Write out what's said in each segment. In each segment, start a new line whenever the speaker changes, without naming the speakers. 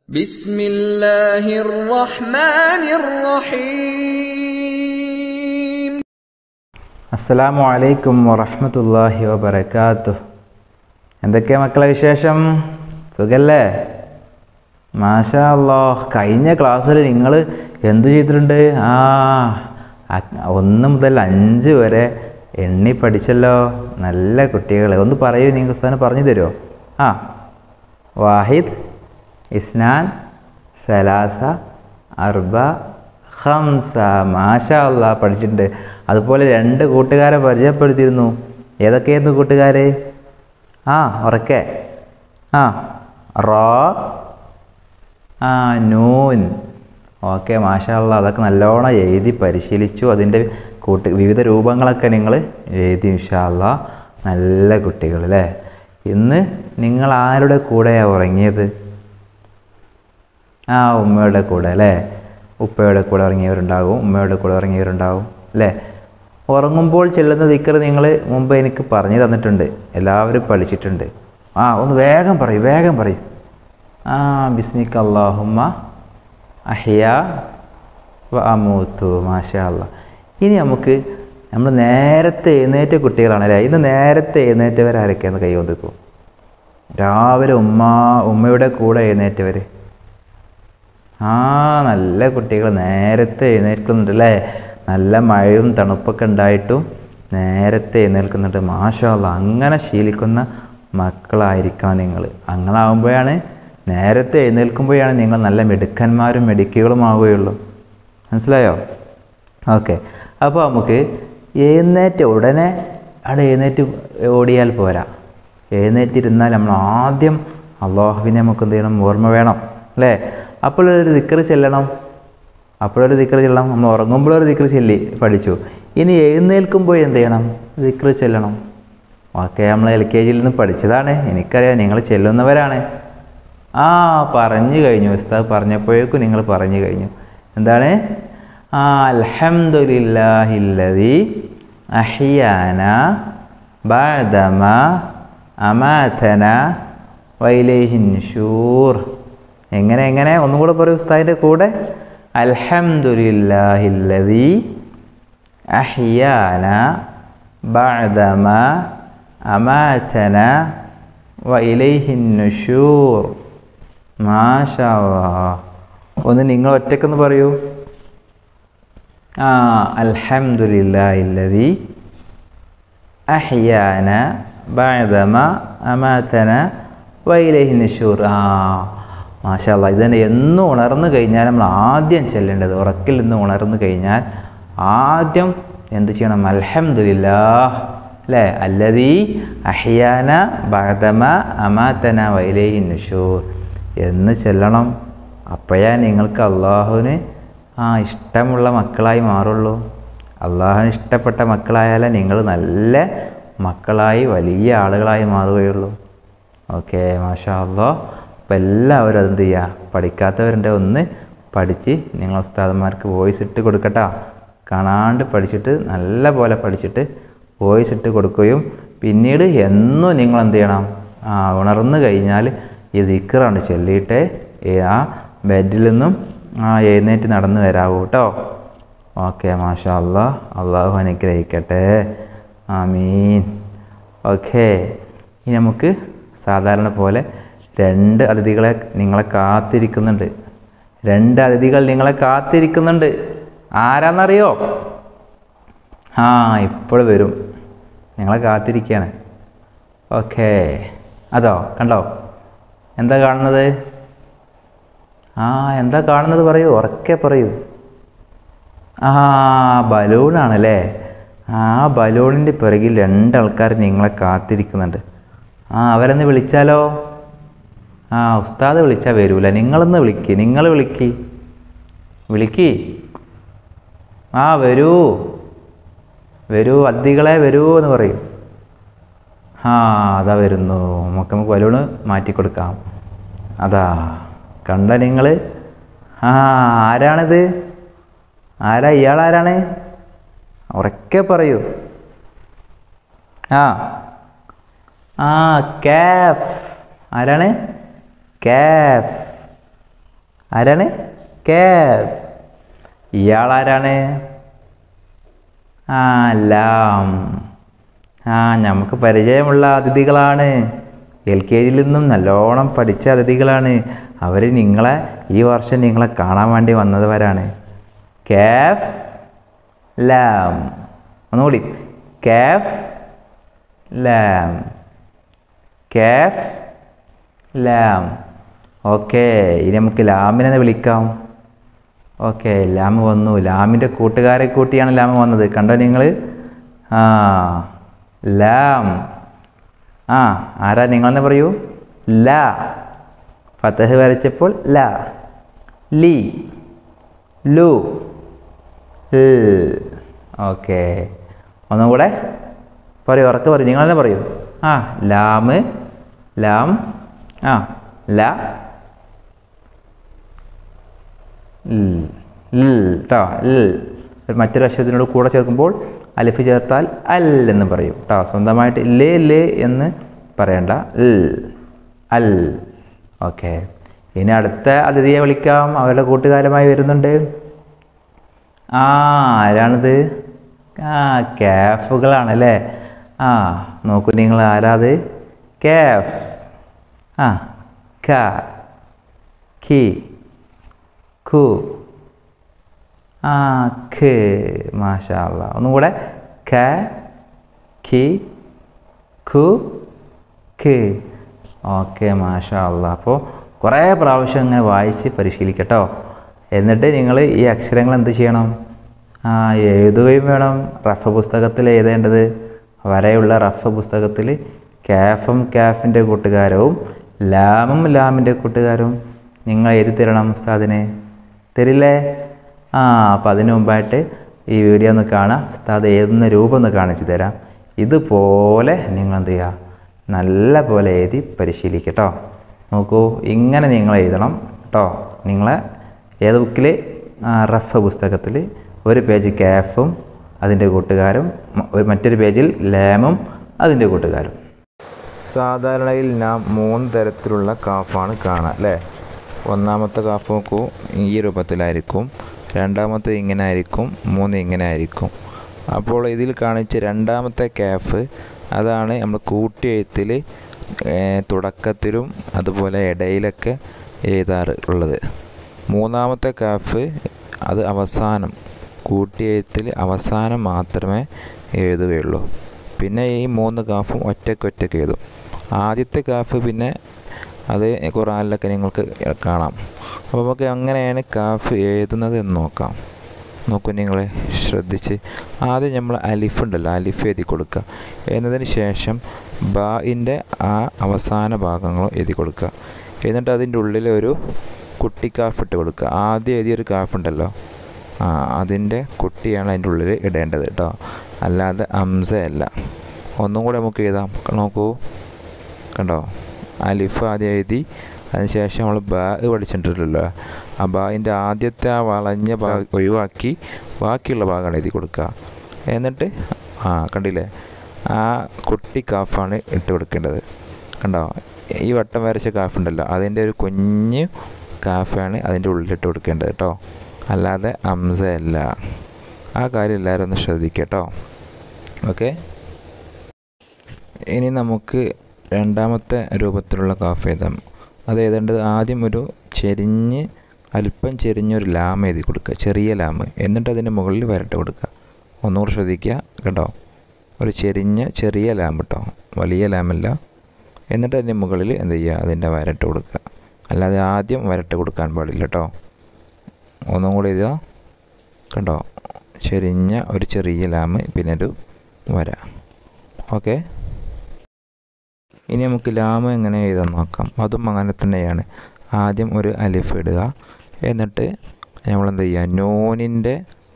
بسم الله الرحمن الرحيم
അസ്സലാമു അലൈക്കും വറഹ്മത്തുള്ളാഹി വബറകാതുഹു എന്തൊക്കെയാ മക്കളെ വിശേഷം സുഖല്ലേ മാഷാ അല്ലാഹ് കഴിഞ്ഞ ക്ലാസ്സിൽ നിങ്ങൾ എന്ത് ചെയ്തിട്ടുണ്ട് ആ അ- ഒന്ന് മുതൽ അഞ്ച് വരെ എണ്ണി പഠിച്ചല്ലോ നല്ല കുട്ടികളെ ഒന്ന് പറയൂ നിങ്ങൾ ഉസ്താദിന് പറഞ്ഞു തരുമോ ആ വാഹിദ് ഇസ്നാൻ സലാസ അർബ ഹംസ മാഷാ അല്ലാ പഠിച്ചിട്ടുണ്ട് അതുപോലെ രണ്ട് കൂട്ടുകാരെ പരിചയപ്പെടുത്തിയിരുന്നു ഏതൊക്കെയായിരുന്നു കൂട്ടുകാർ ആ ഉറക്കെ ആ റോ ആ നൂൻ ഓക്കെ മാഷാ അല്ലാ അതൊക്കെ നല്ലോണം എഴുതി പരിശീലിച്ചു അതിൻ്റെ കൂട്ട് വിവിധ രൂപങ്ങളൊക്കെ നിങ്ങൾ എഴുതി ഇൻഷാ അല്ലാ നല്ല കുട്ടികൾ അല്ലേ ഇന്ന് നിങ്ങൾ ആരുടെ കൂടെയാണ് ഉറങ്ങിയത് ആ ഉമ്മയുടെ കൂടെ അല്ലേ ഉപ്പയുടെ കൂടെ ഉറങ്ങിയവരുണ്ടാകും ഉമ്മയുടെ കൂടെ ഉറങ്ങിയവരുണ്ടാകും അല്ലേ ഉറങ്ങുമ്പോൾ ചെല്ലുന്ന ദിക്കർ നിങ്ങൾ മുമ്പ് എനിക്ക് പറഞ്ഞു തന്നിട്ടുണ്ട് എല്ലാവരും പഠിച്ചിട്ടുണ്ട് ആ ഒന്ന് വേഗം പറയൂ വേഗം പറയൂ ആ ബിസ്മിക്ക് അള്ളാഹുമ്മ അഹിയ വ അമൂത്തു മാഷാ അല്ലാ ഇനി നമുക്ക് നമ്മൾ നേരത്തെ എഴുന്നേറ്റ കുട്ടികളാണ് അല്ലേ ഇന്ന് നേരത്തെ എഴുന്നേറ്റവരാരൊക്കെയാന്ന് കൈ ഒതുക്കും രാവിലെ ഉമ്മ ഉമ്മയുടെ കൂടെ എഴുന്നേറ്റവർ ആ നല്ല കുട്ടികൾ നേരത്തെ എഴുന്നേൽക്കുന്നുണ്ട് അല്ലേ നല്ല മഴയും തണുപ്പൊക്കെ ഉണ്ടായിട്ടും നേരത്തെ എഴുന്നേൽക്കുന്നുണ്ട് മാഷാല്ല അങ്ങനെ ശീലിക്കുന്ന മക്കളായിരിക്കണം നിങ്ങൾ അങ്ങനെ ആകുമ്പോഴാണ് നേരത്തെ എഴുന്നേൽക്കുമ്പോഴാണ് നിങ്ങൾ നല്ല മിടുക്കന്മാരും മിടുക്കികളും ആവുകയുള്ളൂ മനസ്സിലായോ ഓക്കെ അപ്പോൾ നമുക്ക് എഴുന്നേറ്റ് ഉടനെ അവിടെ എഴുന്നേറ്റ് ഓടിയാൽ പോരാ എഴുന്നേറ്റിരുന്നാൽ നമ്മൾ ആദ്യം അള്ളാഹുവിനെ നമുക്ക് എന്ത് ചെയ്യണം ഓർമ്മ വേണം അല്ലേ അപ്പോൾ ഒരു ദിക്കർ ചെല്ലണം അപ്പോഴൊരു ദിക്കർ ചെല്ലണം നമ്മൾ ഉറങ്ങുമ്പോഴൊരു ദിക്കർ ചെല്ലി പഠിച്ചു ഇനി എഴുന്നേൽക്കുമ്പോൾ എന്ത് ചെയ്യണം ദിക്കർ ചെല്ലണം ഓക്കെ നമ്മൾ എൽ കെ ജിയിൽ നിന്ന് പഠിച്ചതാണ് എനിക്കറിയാം നിങ്ങൾ ചെല്ലുന്നവരാണ് ആ പറഞ്ഞു കഴിഞ്ഞു ഉസ്താദ് പറഞ്ഞപ്പോഴേക്കും നിങ്ങൾ പറഞ്ഞു കഴിഞ്ഞു എന്താണ് ആ അൽഹംദുലില്ലാഹില്ലദി അഹിയാന ബഅദമ അമാതന വൈലേഹിൻ ഷൂർ എങ്ങനെ എങ്ങനെ ഒന്നും കൂടെ പറയൂ ഉസ്താദിൻ്റെ കൂടെ അൽഹംദുലില്ലാഹില്ലദി അഹിയാന ബഅദമ അമാതന വൈലേഹിൻ ഷൂർ മാഷാ അല്ലാഹ്. ഒന്ന് നിങ്ങൾ ഒറ്റക്കൊന്ന് പറയൂ ആ അൽഹംദുലില്ലാഹില്ലദി അഹ്യാന ബഅദമ അമാതന വൈലൈഹി നുഷൂർ ആ മാഷാല്ല ഇത് തന്നെ എന്നും ഉണർന്നു കഴിഞ്ഞാൽ നമ്മൾ ആദ്യം ചെല്ലേണ്ടത് ഉറക്കിൽ നിന്ന് ഉണർന്നു കഴിഞ്ഞാൽ ആദ്യം എന്ത് ചെയ്യണം അൽഹംദുലില്ലാ അല്ലേ അല്ലതീ അഹ്യാന ബഅദമ അമാതന വൈലൈഹി നുഷൂർ എന്ന് ചെല്ലണം അപ്പോഴാ നിങ്ങൾക്ക് അള്ളാഹുവിന് ആ ഇഷ്ടമുള്ള മക്കളായി മാറുള്ളൂ അള്ളാഹുവിന് ഇഷ്ടപ്പെട്ട മക്കളായാലേ നിങ്ങൾ നല്ല മക്കളായി വലിയ ആളുകളായി മാറുകയുള്ളൂ ഓക്കെ മാഷാ അള്ളാ അപ്പോൾ എല്ലാവരും അതെന്ത് ചെയ്യുക പഠിക്കാത്തവരുടെ ഒന്ന് പഠിച്ച് നിങ്ങൾ ഉസ്താദന്മാർക്ക് വോയിസ് ഇട്ട് കൊടുക്കട്ടോ കാണാണ്ട് പഠിച്ചിട്ട് നല്ല പോലെ പഠിച്ചിട്ട് വോയിസ് ഇട്ട് കൊടുക്കുകയും പിന്നീട് എന്നും നിങ്ങൾ എന്ത് ചെയ്യണം ആ ഉണർന്നു കഴിഞ്ഞാൽ ഈ ദിക്കറാണ് ചൊല്ലിയിട്ട് ഈ ആ ബെഡിൽ നിന്നും ആ എഴുന്നേറ്റ് നടന്നു വരാവൂ കേട്ടോ ഓക്കെ മാഷാ അല്ലാ അള്ളാഹു അനുഗ്രഹിക്കട്ടെ ആമീൻ ഓക്കെ ഇനി നമുക്ക് സാധാരണ പോലെ രണ്ട് അതിഥികളെ നിങ്ങളെ കാത്തിരിക്കുന്നുണ്ട് രണ്ട് അതിഥികൾ നിങ്ങളെ കാത്തിരിക്കുന്നുണ്ട് ആരാന്നറിയോ ആ ഇപ്പോൾ വരും നിങ്ങളെ കാത്തിരിക്കുകയാണ് ഓക്കെ അതോ കണ്ടോ എന്താ കാണുന്നത് ആ എന്താ കാണുന്നത് പറയൂ ഉറക്കെ പറയൂ ആ ബലൂണാണല്ലേ ആ ബലൂണിൻ്റെ പിറകിൽ രണ്ടാൾക്കാർ നിങ്ങളെ കാത്തിരിക്കുന്നുണ്ട് ആ അവരെന്ന് വിളിച്ചാലോ ആ ഉസ്താദ് വിളിച്ചാൽ വരൂല നിങ്ങളൊന്ന് വിളിക്ക് നിങ്ങൾ വിളിക്ക് വിളിക്ക് ആ വരൂ വരൂ അതികളെ വരൂ എന്ന് പറയും ആ അതാ വരുന്നു നമുക്ക് നമുക്ക് ബലൂണ് മാറ്റിക്കൊടുക്കാം അതാ കണ്ട നിങ്ങൾ ആ ആരാണിത് ആരാ ഇയാൾ ആരാണ് ഉറക്കെ പറയൂ ആ ആ കാഫ് ആരാണ് കാഫ് ആരാണ് കാഫ് ഇയാളാരാണ് ആ ലാം ആ നമുക്ക് പരിചയമുള്ള അതിഥികളാണ് എൽ കെ ജിയിൽ നിന്നും നല്ലോണം പഠിച്ച അതിഥികളാണ് അവർ നിങ്ങളെ ഈ വർഷം നിങ്ങളെ കാണാൻ വേണ്ടി വന്നവരാണ് കാഫ് ലാം ഒന്നുകൂടി കാഫ് ലാം കാഫ് ലാം ഓക്കെ ഇനി നമുക്ക് ലാമിനെ വിളിക്കാം ഓക്കെ ലാം വന്നു ലാമിൻ്റെ കൂട്ടുകാരെ കൂട്ടിയാണ് ലാം വന്നത് കണ്ടോ നിങ്ങൾ ആ ലാം ആ ആരാ നിങ്ങളെന്ന് പറയൂ ല ഫത്തഹ് വരച്ചപ്പോൾ ല ലി ലു ഓക്കെ ഒന്നും കൂടെ പറയൂ ഉറക്കെ പറയൂ നിങ്ങൾ തന്നെ പറയൂ ആ ലാമ് ലാം ആ ല കേട്ടോ ൽ മറ്റൊരു അക്ഷരത്തിനോട് കൂടെ ചേർക്കുമ്പോൾ അലിഫ് ചേർത്താൽ അൽ എന്ന് പറയും കേട്ടോ സ്വന്തമായിട്ട് ലേ ലേ എന്ന് പറയണ്ട ൽ അൽ ഓക്കെ ഇനി അടുത്ത അതിഥിയെ വിളിക്കാം അവരുടെ കൂട്ടുകാരുമായി വരുന്നുണ്ട് ആ ആരാണിത് ആ കാഫുകളാണല്ലേ ആ നോക്കൂ നിങ്ങൾ ആരാത് കാഫ് ആ ക കി ഖു ആ ഖ് മാഷാ അല്ലാ ഒന്നും കൂടെ ഖ ഖി ഖു ഖ് ഓക്കെ മാഷാ അല്ലാ അപ്പോൾ കുറേ പ്രാവശ്യം ഇങ്ങനെ വായിച്ച് പരിശീലിക്കട്ടോ എന്നിട്ട് നിങ്ങൾ ഈ അക്ഷരങ്ങൾ എന്ത് ചെയ്യണം ആ എഴുതുകയും വേണം റഫ് പുസ്തകത്തിൽ എഴുതേണ്ടത് വരെയുള്ള റഫ് പുസ്തകത്തിൽ കാഫും കാഫിൻ്റെ കൂട്ടുകാരവും ലാമും ലാമിൻ്റെ കൂട്ടുകാരും നിങ്ങൾ എഴുതി തരണം ഉസ്താദിനെ തരില്ലേ ആ അപ്പം അതിന് മുമ്പായിട്ട് ഈ വീഡിയോ ഒന്ന് കാണാം ഉസ്താദ് എഴുതുന്ന രൂപം ഒന്ന് കാണിച്ചു തരാം ഇതുപോലെ നിങ്ങൾ എന്ത് ചെയ്യുക നല്ല പോലെ എഴുതി പരിശീലിക്കട്ടോ നോക്കൂ ഇങ്ങനെ നിങ്ങൾ എഴുതണം കേട്ടോ നിങ്ങളെ ഏത് ബുക്കിൽ റഫ് പുസ്തകത്തിൽ ഒരു പേജ് കാഫും അതിൻ്റെ കൂട്ടുകാരും മ- ഒരു മറ്റൊരു പേജിൽ ലാമും അതിൻ്റെ കൂട്ടുകാരും സാധാരണയിൽ നാം മൂന്ന് തരത്തിലുള്ള കാഫാണ് കാണുക അല്ലേ ഒന്നാമത്തെ കാഫ് നോക്കൂ ഈ രൂപത്തിലായിരിക്കും രണ്ടാമത്തെ ഇങ്ങനെ ആയിരിക്കും മൂന്ന് ഇങ്ങനെ ആയിരിക്കും അപ്പോൾ ഇതിൽ കാണിച്ച രണ്ടാമത്തെ കാഫ് അതാണ് നമ്മൾ കൂട്ടിയെഴുത്തിൽ തുടക്കത്തിലും അതുപോലെ ഇടയിലൊക്കെ എഴുതാറ് ഉള്ളത് മൂന്നാമത്തെ കാഫ് അത് അവസാനം കൂട്ടിയെഴുത്തിൽ അവസാനം മാത്രമേ എഴുതുകയുള്ളൂ പിന്നെ ഈ മൂന്ന് കാഫും ഒറ്റയ്ക്ക് ഒറ്റയ്ക്ക് എഴുതും ആദ്യത്തെ കാഫ് പിന്നെ അത് ഖുറാനിലൊക്കെ നിങ്ങൾക്ക് കാണാം അപ്പോൾ നമുക്ക് എങ്ങനെയാണ് കാഫ് എഴുതുന്നത് എന്ന് നോക്കാം നോക്കൂ നിങ്ങൾ ശ്രദ്ധിച്ച് ആദ്യം നമ്മൾ അലിഫ് ഉണ്ടല്ലോ അലിഫ് എഴുതി കൊടുക്കുക എന്നതിന് ശേഷം ബായിൻ്റെ ആ അവസാന ഭാഗങ്ങളും എഴുതി കൊടുക്കുക എന്നിട്ട് അതിൻ്റെ ഉള്ളിൽ ഒരു കുട്ടി കാഫ് ഇട്ട് കൊടുക്കുക ആദ്യം എഴുതിയൊരു കാഫ് ഉണ്ടല്ലോ ആ അതിൻ്റെ കുട്ടിയാണ് അതിൻ്റെ ഉള്ളിൽ ഇടേണ്ടത് കേട്ടോ അല്ലാതെ അംസ അല്ല ഒന്നും കൂടെ നമുക്ക് എഴുതാം നോക്കൂ കണ്ടോ അലിഫ് ആദ്യം എഴുതി അതിനുശേഷം നമ്മൾ ബാ പഠിച്ചിട്ടുണ്ടല്ലോ ആ ബായിൻ്റെ ആദ്യത്തെ ആ വളഞ്ഞ ഭാഗം ഒഴിവാക്കി ബാക്കിയുള്ള ഭാഗമാണ് എഴുതി കൊടുക്കുക എന്നിട്ട് ആ കണ്ടില്ലേ ആ കുട്ടി കാഫാണ് ഇട്ട് കൊടുക്കേണ്ടത് കണ്ടോ ഈ വട്ടം വരച്ച കാഫ് ഉണ്ടല്ലോ അതിൻ്റെ ഒരു കുഞ്ഞ് കാഫാണ് അതിൻ്റെ ഉള്ളിലിട്ട് കൊടുക്കേണ്ടത് കേട്ടോ അല്ലാതെ അംസ അല്ല ആ കാര്യം എല്ലാവരും ഒന്ന് ശ്രദ്ധിക്കട്ടോ ഓക്കെ ഇനി നമുക്ക് രണ്ടാമത്തെ രൂപത്തിലുള്ള കാഫ് എഴുതാം അത് എഴുതേണ്ടത് ആദ്യം ഒരു ചെരിഞ്ഞ് അല്പം ചെരിഞ്ഞൊരു ലാം എഴുതി കൊടുക്കുക ചെറിയ ലാം എന്നിട്ട് അതിൻ്റെ മുകളിൽ വരട്ട് കൊടുക്കുക ഒന്നുകൂടെ ശ്രദ്ധിക്കുക കേട്ടോ ഒരു ചെരിഞ്ഞ ചെറിയ ലാം കേട്ടോ വലിയ ലാമല്ല എന്നിട്ട് അതിൻ്റെ മുകളിൽ എന്ത് ചെയ്യുക അതിൻ്റെ വരട്ട് കൊടുക്കുക അല്ലാതെ ആദ്യം വരട്ട് കൊടുക്കാൻ പാടില്ല കേട്ടോ ഒന്നും കൂടി എഴുതുക കണ്ടോ ചെരിഞ്ഞ ഒരു ചെറിയ ലാം പിന്നെ ഒരു വര ഓക്കെ ഇനി നമുക്ക് ലാമ് എങ്ങനെ എഴുതാൻ നോക്കാം അതും അങ്ങനെ തന്നെയാണ് ആദ്യം ഒരു അലിഫ് ഇടുക എന്നിട്ട് നമ്മൾ എന്ത് ചെയ്യുക നോനിൻ്റെ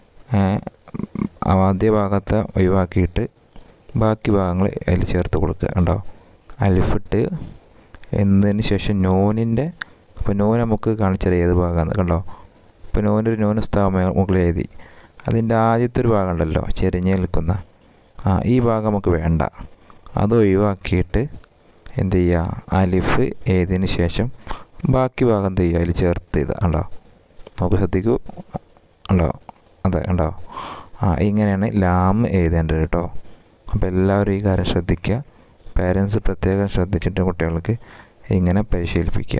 ആദ്യ ഭാഗത്തെ ഒഴിവാക്കിയിട്ട് ബാക്കി ഭാഗങ്ങൾ അതിൽ ചേർത്ത് കൊടുക്കുക കണ്ടോ അലിഫിട്ട് എന്നതിന് ശേഷം നോനിൻ്റെ അപ്പോൾ നോൻ നമുക്ക് കാണിച്ചത് ഏത് ഭാഗമാണ് കണ്ടോ ഇപ്പോൾ നോനൊരു നോൻ സ്ഥാപന മുകളിൽ എഴുതി അതിൻ്റെ ആദ്യത്തെ ഒരു ഭാഗം ഉണ്ടല്ലോ ചെരിഞ്ഞ് നിൽക്കുന്ന ആ ഈ ഭാഗം നമുക്ക് വേണ്ട അത് ഒഴിവാക്കിയിട്ട് എന്ത് ചെയ്യുക അലിഫ് എഴുതിയതിന് ശേഷം ബാക്കി ഭാഗം എന്ത് ചെയ്യുക അതിൽ ചേർത്ത് ചെയ്താൽ ഉണ്ടോ നമുക്ക് ശ്രദ്ധിക്കൂ ഉണ്ടോ അതെ ഉണ്ടോ ആ ഇങ്ങനെയാണ് ലാം എഴുതേണ്ടത് കേട്ടോ അപ്പോൾ എല്ലാവരും ഈ കാര്യം ശ്രദ്ധിക്കുക പേരൻസ് പ്രത്യേകം ശ്രദ്ധിച്ചിട്ട് കുട്ടികൾക്ക് ഇങ്ങനെ പരിശീലിപ്പിക്കുക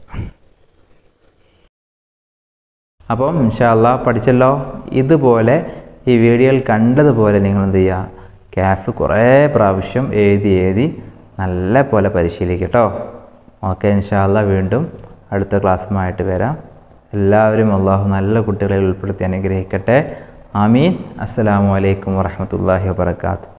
അപ്പം ഇൻഷാല്ല പഠിച്ചല്ലോ ഇതുപോലെ ഈ വീഡിയോയിൽ കണ്ടതുപോലെ നിങ്ങൾ എന്ത് ചെയ്യുക ക്യാഫ് കുറേ പ്രാവശ്യം എഴുതി എഴുതി നല്ല പോലെ പരിശീലിക്കട്ടോ ഓക്കെ ഇൻഷാല്ല വീണ്ടും അടുത്ത ക്ലാസ്സുമായിട്ട് വരാം എല്ലാവരും അള്ളാഹു നല്ല കുട്ടികളെ ഉൾപ്പെടുത്തി അനുഗ്രഹിക്കട്ടെ ആമീൻ അസ്സലാമു അലൈക്കും വറഹമത്തല്ലാഹി വാബർക്കാത്തു